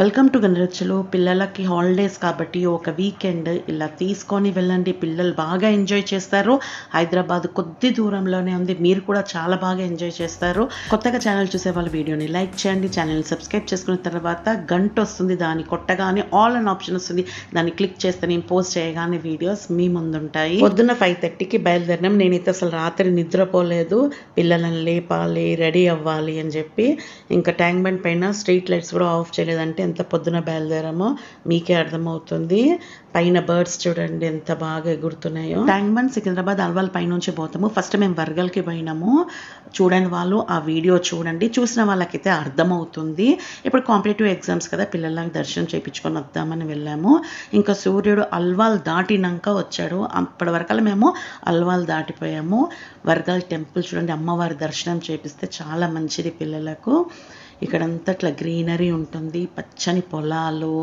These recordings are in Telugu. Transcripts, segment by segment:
వెల్కమ్ టు గనరచ్చలు పిల్లలకి హాలిడేస్ కాబట్టి ఒక వీకెండ్ ఇలా తీసుకొని వెళ్ళండి పిల్లలు బాగా ఎంజాయ్ చేస్తారు హైదరాబాద్ కొద్ది దూరంలోనే ఉంది మీరు కూడా చాలా బాగా ఎంజాయ్ చేస్తారు కొత్తగా ఛానల్ చూసే వాళ్ళ వీడియోని లైక్ చేయండి ఛానల్ని సబ్స్క్రైబ్ చేసుకున్న తర్వాత గంట వస్తుంది దాన్ని కొట్టగానే ఆల్ అన్ ఆప్షన్ వస్తుంది దాన్ని క్లిక్ చేస్తే నేను పోస్ట్ చేయగానే వీడియోస్ మీ ముందు ఉంటాయి పొద్దున్న ఫైవ్ థర్టీకి బయలుదేరినాం నేనైతే అసలు రాత్రి నిద్రపోలేదు పిల్లలను లేపాలి రెడీ అవ్వాలి అని చెప్పి ఇంకా ట్యాంక్ బండ్ పైన స్ట్రీట్ లైట్స్ కూడా ఆఫ్ చేయలేదంటే ఎంత పొద్దున బయలుదేరామో మీకే అర్థమవుతుంది పైన బర్డ్స్ చూడండి ఎంత బాగా ఎగురుతున్నాయో ట్యాంక్ బండ్ సికింద్రాబాద్ అల్వాల్ పైనుంచి పోతాము ఫస్ట్ మేము వర్గల్కి పోయినాము చూడని వాళ్ళు ఆ వీడియో చూడండి చూసిన వాళ్ళకైతే అర్థమవుతుంది ఇప్పుడు కాంపిటేటివ్ ఎగ్జామ్స్ కదా పిల్లలకి దర్శనం చేయించుకొని వద్దామని వెళ్ళాము ఇంకా సూర్యుడు అల్వాల్ దాటినాక వచ్చాడు అప్పటి వరకల్లా మేము అల్వాల్ దాటిపోయాము వర్గాల్ టెంపుల్ చూడండి అమ్మవారి దర్శనం చేపిస్తే చాలా మంచిది పిల్లలకు ఇక్కడంతా ఇట్లా గ్రీనరీ ఉంటుంది పచ్చని పొలాలు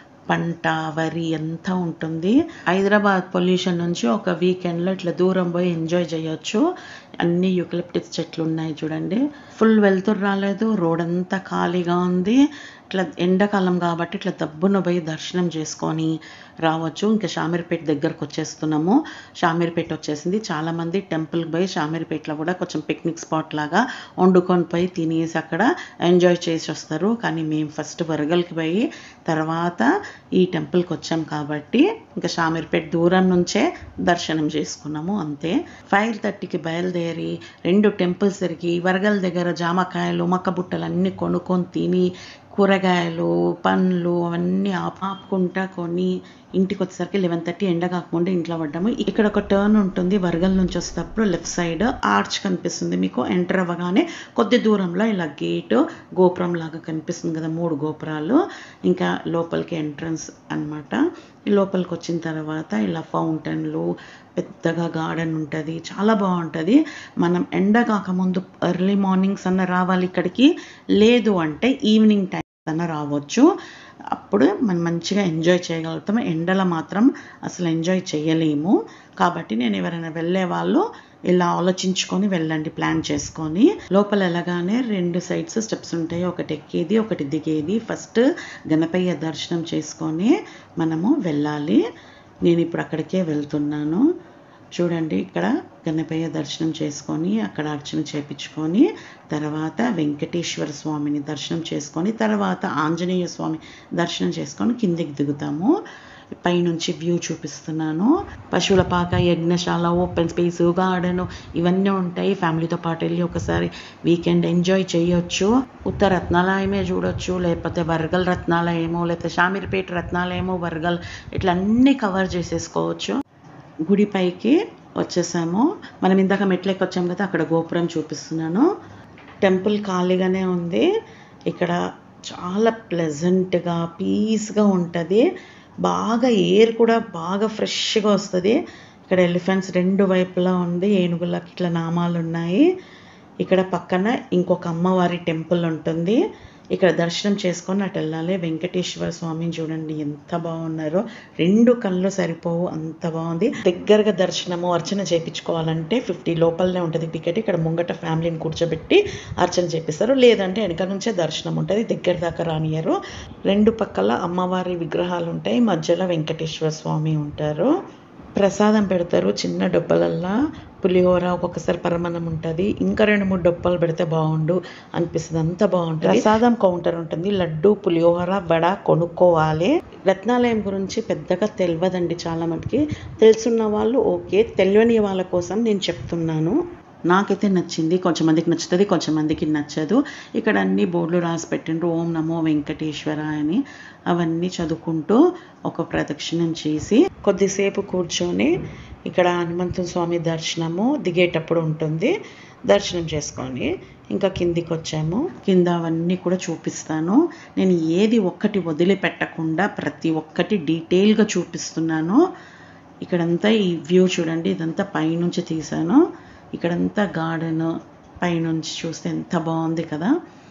పంట వరి అంతా ఉంటుంది హైదరాబాద్ పొల్యూషన్ నుంచి ఒక వీకెండ్లో ఇట్లా దూరం పోయి ఎంజాయ్ చేయొచ్చు అన్ని యూకలిప్టిస్ చెట్లు ఉన్నాయి చూడండి ఫుల్ వెళ్తురు రాలేదు రోడ్ అంతా ఖాళీగా ఉంది ఇట్లా ఎండాకాలం కాబట్టి ఇట్లా దబ్బున పోయి దర్శనం చేసుకొని రావచ్చు ఇంకా షామీర్పేట దగ్గరకు వచ్చేస్తున్నాము షామీర్పేట వచ్చేసింది చాలామంది టెంపుల్కి పోయి షామీర్పేటలో కూడా కొంచెం పిక్నిక్ స్పాట్ లాగా వండుకొని పోయి తినేసి అక్కడ ఎంజాయ్ చేసి వస్తారు కానీ మేము ఫస్ట్ వరగల్కి పోయి తర్వాత ఈ టెంపుల్కి వచ్చాం కాబట్టి ఇంకా షామీర్పేట దూరం నుంచే దర్శనం చేసుకున్నాము అంతే ఫైవ్ థర్టీకి బయలుదేరి రెండు టెంపుల్స్ తిరిగి వరగల్ దగ్గర జామకాయలు మక్క బుట్టలు అన్నీ కొనుక్కొని తిని కూరగాయలు పండ్లు అవన్నీ ఆపు ఆపుకుంటా కొని ఇంటికి వచ్చేసరికి లెవెన్ థర్టీ ఎండ కాకముందే ఇంట్లో పడ్డాము ఇక్కడ ఒక టర్న్ ఉంటుంది వరగల్ నుంచి వచ్చేటప్పుడు లెఫ్ట్ సైడ్ ఆర్చ్ కనిపిస్తుంది మీకు ఎంటర్ అవ్వగానే కొద్ది దూరంలో ఇలా గేట్ గోపురం లాగా కనిపిస్తుంది కదా మూడు గోపురాలు ఇంకా లోపలికి ఎంట్రన్స్ అన్నమాట లోపలికి వచ్చిన తర్వాత ఇలా ఫౌంటైన్లు పెద్దగా గార్డెన్ ఉంటుంది చాలా బాగుంటుంది మనం ఎండ కాకముందు ఎర్లీ మార్నింగ్స్ అన్న రావాలి ఇక్కడికి లేదు అంటే ఈవినింగ్ టైం అన్న రావచ్చు అప్పుడు మనం మంచిగా ఎంజాయ్ చేయగలుగుతాం ఎండలో మాత్రం అసలు ఎంజాయ్ చేయలేము కాబట్టి నేను ఎవరైనా వెళ్ళే వాళ్ళు ఇలా ఆలోచించుకొని వెళ్ళండి ప్లాన్ చేసుకొని లోపల వెళ్ళగానే రెండు సైడ్స్ స్టెప్స్ ఉంటాయి ఒకటి ఎక్కేది ఒకటి దిగేది ఫస్ట్ గణపయ్య దర్శనం చేసుకొని మనము వెళ్ళాలి నేను ఇప్పుడు అక్కడికే వెళ్తున్నాను చూడండి ఇక్కడ గణపయ్య దర్శనం చేసుకొని అక్కడ అర్చన చేపించుకొని తర్వాత వెంకటేశ్వర స్వామిని దర్శనం చేసుకొని తర్వాత ఆంజనేయ స్వామి దర్శనం చేసుకొని కిందికి దిగుతాము పైనుంచి వ్యూ చూపిస్తున్నాను పశువుల పాక యజ్ఞశాల ఓపెన్ స్పేస్ గార్డెన్ ఇవన్నీ ఉంటాయి ఫ్యామిలీతో పాటు వెళ్ళి ఒకసారి వీకెండ్ ఎంజాయ్ చేయొచ్చు ఉత్తర రత్నాలయమే చూడొచ్చు లేకపోతే వర్గల్ రత్నాలయమో లేకపోతే షామీర్పేట రత్నాలయమో వర్గల్ ఇట్లా అన్నీ కవర్ చేసేసుకోవచ్చు గుడి పైకి వచ్చేసాము మనం ఇందాక మెట్లెక్కి వచ్చాము కదా అక్కడ గోపురం చూపిస్తున్నాను టెంపుల్ ఖాళీగానే ఉంది ఇక్కడ చాలా ప్లెజెంట్గా పీస్గా ఉంటుంది బాగా ఎయిర్ కూడా బాగా ఫ్రెష్గా వస్తుంది ఇక్కడ ఎలిఫెంట్స్ రెండు వైపులా ఉంది ఏనుగులకి ఇట్లా నామాలు ఉన్నాయి ఇక్కడ పక్కన ఇంకొక అమ్మవారి టెంపుల్ ఉంటుంది ఇక్కడ దర్శనం చేసుకొని అటు వెళ్ళాలి వెంకటేశ్వర స్వామిని చూడండి ఎంత బాగున్నారో రెండు కళ్ళు సరిపోవు అంత బాగుంది దగ్గరగా దర్శనము అర్చన చేయించుకోవాలంటే ఫిఫ్టీ లోపలనే ఉంటుంది టికెట్ ఇక్కడ ముంగట ఫ్యామిలీని కూర్చోబెట్టి అర్చన చేపిస్తారు లేదంటే వెనక నుంచే దర్శనం ఉంటుంది దగ్గర దాకా రానియరు రెండు పక్కల అమ్మవారి విగ్రహాలు ఉంటాయి మధ్యలో వెంకటేశ్వర స్వామి ఉంటారు ప్రసాదం పెడతారు చిన్న డబ్బలల్లా పులిహోర ఒక్కొక్కసారి పరమన్నం ఉంటుంది ఇంకా రెండు మూడు డొప్పలు పెడితే బాగుండు అనిపిస్తుంది అంత బాగుంటుంది ప్రసాదం కౌంటర్ ఉంటుంది లడ్డు పులిహోర వడ కొనుక్కోవాలి రత్నాలయం గురించి పెద్దగా తెలియదండి చాలా మటుకి తెలుసున్న వాళ్ళు ఓకే తెలియని వాళ్ళ కోసం నేను చెప్తున్నాను నాకైతే నచ్చింది కొంచెం మందికి నచ్చుతుంది కొంచెం మందికి నచ్చదు ఇక్కడ అన్ని బోర్డులు రాసి పెట్టిండ్రు ఓం నమో వెంకటేశ్వర అని అవన్నీ చదువుకుంటూ ఒక ప్రదక్షిణం చేసి కొద్దిసేపు కూర్చొని ఇక్కడ హనుమంతుని స్వామి దర్శనము దిగేటప్పుడు ఉంటుంది దర్శనం చేసుకొని ఇంకా కిందికి వచ్చాము కింద అవన్నీ కూడా చూపిస్తాను నేను ఏది ఒక్కటి వదిలిపెట్టకుండా ప్రతి ఒక్కటి డీటెయిల్గా చూపిస్తున్నాను ఇక్కడంతా ఈ వ్యూ చూడండి ఇదంతా పైనుంచి తీసాను ఇక్కడంతా గార్డెన్ పైనుంచి చూస్తే ఎంత బాగుంది కదా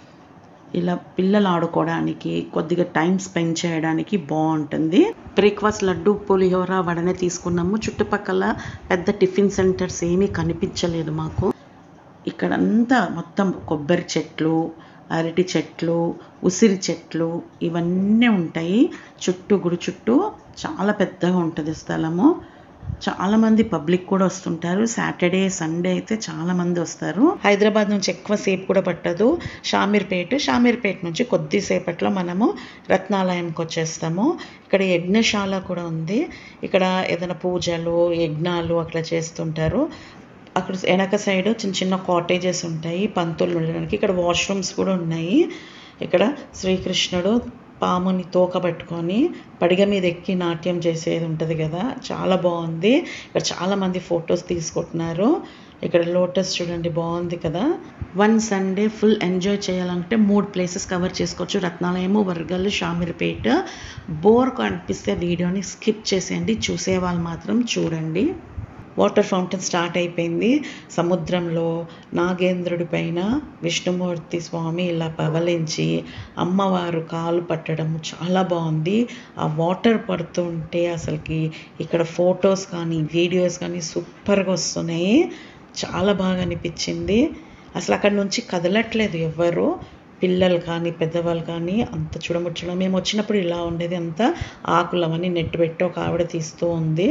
ఇలా పిల్లలు ఆడుకోవడానికి కొద్దిగా టైం స్పెండ్ చేయడానికి బాగుంటుంది బ్రేక్ఫాస్ట్ లడ్డు పులిహోర వడనే తీసుకున్నాము చుట్టుపక్కల పెద్ద టిఫిన్ సెంటర్స్ ఏమీ కనిపించలేదు మాకు ఇక్కడంతా మొత్తం కొబ్బరి చెట్లు అరటి చెట్లు ఉసిరి చెట్లు ఇవన్నీ ఉంటాయి చుట్టూ గుడి చుట్టూ చాలా పెద్దగా ఉంటుంది స్థలము చాలామంది పబ్లిక్ కూడా వస్తుంటారు సాటర్డే సండే అయితే చాలామంది వస్తారు హైదరాబాద్ నుంచి ఎక్కువ సేపు కూడా పట్టదు షామీర్పేట షామీర్పేట నుంచి కొద్దిసేపట్లో మనము రత్నాలయంకి వచ్చేస్తాము ఇక్కడ యజ్ఞశాల కూడా ఉంది ఇక్కడ ఏదైనా పూజలు యజ్ఞాలు అట్లా చేస్తుంటారు అక్కడ వెనక సైడ్ చిన్న చిన్న కాటేజెస్ ఉంటాయి పంతులు ఉండడానికి ఇక్కడ వాష్రూమ్స్ కూడా ఉన్నాయి ఇక్కడ శ్రీకృష్ణుడు పాముని తోక పట్టుకొని పడిగ మీద ఎక్కి నాట్యం చేసేది ఉంటుంది కదా చాలా బాగుంది ఇక్కడ చాలామంది ఫొటోస్ తీసుకుంటున్నారు ఇక్కడ లోటస్ చూడండి బాగుంది కదా వన్ సండే ఫుల్ ఎంజాయ్ చేయాలంటే మూడు ప్లేసెస్ కవర్ చేసుకోవచ్చు రత్నాలయము వర్గల్ షామీర్పేట బోర్ అనిపిస్తే వీడియోని స్కిప్ చేసేయండి చూసే వాళ్ళు మాత్రం చూడండి వాటర్ ఫౌంటైన్ స్టార్ట్ అయిపోయింది సముద్రంలో నాగేంద్రుడి పైన విష్ణుమూర్తి స్వామి ఇలా పవలించి అమ్మవారు కాలు పట్టడం చాలా బాగుంది ఆ వాటర్ పడుతుంటే అసలుకి ఇక్కడ ఫొటోస్ కానీ వీడియోస్ కానీ సూపర్గా వస్తున్నాయి చాలా బాగా అనిపించింది అసలు అక్కడ నుంచి కదలట్లేదు ఎవ్వరు పిల్లలు కానీ పెద్దవాళ్ళు కానీ అంత చూడముచ్చడం మేము వచ్చినప్పుడు ఇలా ఉండేది అంతా ఆకులవన్నీ నెట్ పెట్టి ఒక ఆవిడ తీస్తూ ఉంది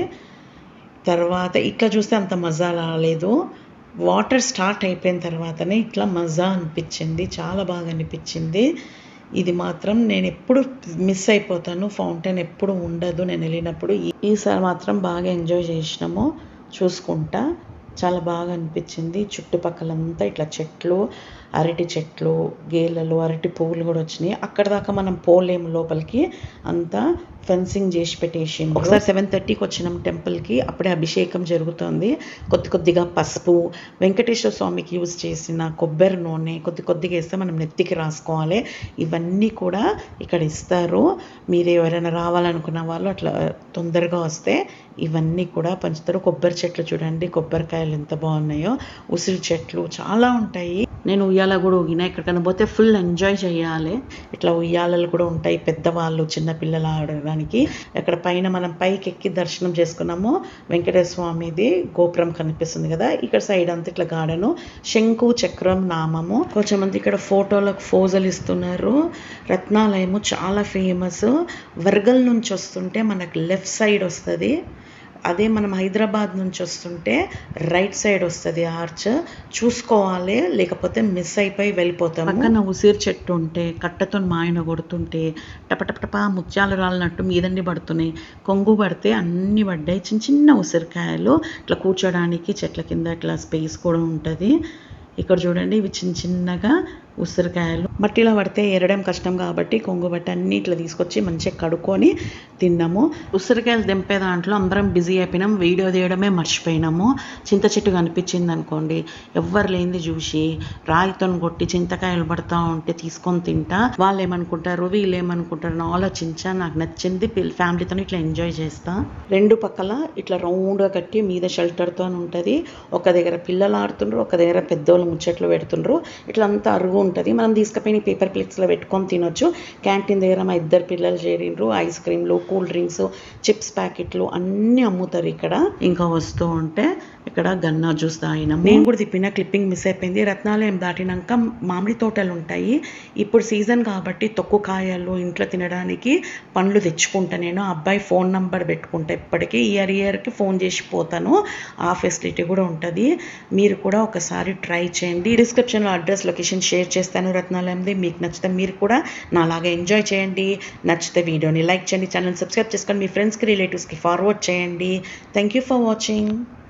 తర్వాత ఇట్లా చూస్తే అంత మజా రాలేదు వాటర్ స్టార్ట్ అయిపోయిన తర్వాతనే ఇట్లా మజా అనిపించింది చాలా బాగా అనిపించింది ఇది మాత్రం నేను ఎప్పుడు మిస్ అయిపోతాను ఫౌంటైన్ ఎప్పుడు ఉండదు నేను వెళ్ళినప్పుడు ఈ- ఈసారి మాత్రం బాగా ఎంజాయ్ చేసినాము చూసుకుంటా చాలా బాగా అనిపించింది చుట్టుపక్కలంతా ఇట్లా చెట్లు అరటి చెట్లు గేలలు అరటి పువ్వులు కూడా వచ్చినాయి అక్కడ దాకా మనం పోలేము లోపలికి అంతా ఫెన్సింగ్ చేసి పెట్టేసి ఒకసారి సెవెన్ థర్టీకి వచ్చినాం టెంపుల్కి అప్పుడే అభిషేకం జరుగుతుంది కొద్ది కొద్దిగా పసుపు వెంకటేశ్వర స్వామికి యూజ్ చేసిన కొబ్బరి నూనె కొద్ది కొద్దిగా వేస్తే మనం నెత్తికి రాసుకోవాలి ఇవన్నీ కూడా ఇక్కడ ఇస్తారు మీరు ఎవరైనా రావాలనుకున్న వాళ్ళు అట్లా తొందరగా వస్తే ఇవన్నీ కూడా పంచుతారు కొబ్బరి చెట్లు చూడండి కొబ్బరికాయలు ఎంత బాగున్నాయో ఉసిరి చెట్లు చాలా ఉంటాయి నేను ఉయ్యాల కూడా ఊగిన ఎక్కడికైనా పోతే ఫుల్ ఎంజాయ్ చేయాలి ఇట్లా ఉయ్యాలలు కూడా ఉంటాయి పెద్దవాళ్ళు చిన్నపిల్లలు ఆడడానికి అక్కడ పైన మనం పైకి ఎక్కి దర్శనం చేసుకున్నాము వెంకటేశ్వర స్వామిది గోపురం కనిపిస్తుంది కదా ఇక్కడ సైడ్ అంతా ఇట్లా గార్డెను శంకు చక్రం నామము కొంచెం మంది ఇక్కడ ఫోటోలకు ఫోజలు ఇస్తున్నారు రత్నాలయము చాలా ఫేమస్ వర్గల్ నుంచి వస్తుంటే మనకు లెఫ్ట్ సైడ్ వస్తుంది అదే మనం హైదరాబాద్ నుంచి వస్తుంటే రైట్ సైడ్ వస్తుంది ఆర్చ్ చూసుకోవాలి లేకపోతే మిస్ అయిపోయి వెళ్ళిపోతాం పక్కన ఉసిరి చెట్టు ఉంటే కట్టతో మాయన కొడుతుంటే టపటపటపా ముత్యాలు రాలినట్టు మీదండి పడుతున్నాయి కొంగు పడితే అన్ని పడ్డాయి చిన్న చిన్న ఉసిరికాయలు ఇట్లా కూర్చోడానికి చెట్ల కింద ఇట్లా స్పేస్ కూడా ఉంటుంది ఇక్కడ చూడండి ఇవి చిన్న చిన్నగా ఉసిరికాయలు మట్టిలో పడితే ఎరడం కష్టం కాబట్టి కొంగు బట్టి అన్ని ఇట్లా తీసుకొచ్చి మంచిగా కడుక్కొని తిన్నాము ఉసిరికాయలు దింపే దాంట్లో అందరం బిజీ అయిపోయినాం వీడియో తీయడమే మర్చిపోయినాము చింత చెట్టు కనిపించింది అనుకోండి ఎవ్వరు లేనిది చూసి రాయితో కొట్టి చింతకాయలు పడతా ఉంటే తీసుకొని తింటా వాళ్ళు ఏమనుకుంటారు వీళ్ళు ఏమనుకుంటారు అని ఆలోచించా నాకు నచ్చింది ఫ్యామిలీతో ఇట్లా ఎంజాయ్ చేస్తా రెండు పక్కల ఇట్లా రౌండ్గా కట్టి మీద షెల్టర్తో ఉంటుంది ఒక దగ్గర పిల్లలు ఆడుతుండ్రు ఒక దగ్గర పెద్దోళ్ళు ముచ్చట్లు పెడుతుండ్రు ఇట్లా అంతా అరుగు ఉంటుంది మనం తీసుకుపోయి పేపర్ ప్లేట్స్లో పెట్టుకొని తినొచ్చు క్యాంటీన్ దగ్గర మా ఇద్దరు పిల్లలు చేరిండ్రు ఐస్ క్రీమ్లు కూల్ డ్రింక్స్ చిప్స్ ప్యాకెట్లు అన్నీ అమ్ముతారు ఇక్కడ ఇంకా వస్తూ ఉంటే ఇక్కడ గన్నా జ్యూస్ తాగినాం నేను కూడా తిప్పిన క్లిప్పింగ్ మిస్ అయిపోయింది రత్నాలయం దాటినాక మామిడి తోటలు ఉంటాయి ఇప్పుడు సీజన్ కాబట్టి తొక్కు కాయలు ఇంట్లో తినడానికి పండ్లు తెచ్చుకుంటా నేను ఆ అబ్బాయి ఫోన్ నంబర్ పెట్టుకుంటా ఇప్పటికీ ఇయర్ ఇయర్కి ఫోన్ చేసి పోతాను ఆ ఫెసిలిటీ కూడా ఉంటుంది మీరు కూడా ఒకసారి ట్రై చేయండి డిస్క్రిప్షన్లో అడ్రస్ లొకేషన్ షేర్ చేస్తాను రత్నాలయంది మీకు నచ్చితే మీరు కూడా నాలాగా ఎంజాయ్ చేయండి నచ్చితే వీడియోని లైక్ చేయండి ఛానల్ సబ్స్క్రైబ్ చేసుకొని మీ ఫ్రెండ్స్కి రిలేటివ్స్కి ఫార్వర్డ్ చేయండి థ్యాంక్ యూ ఫర్ వాచింగ్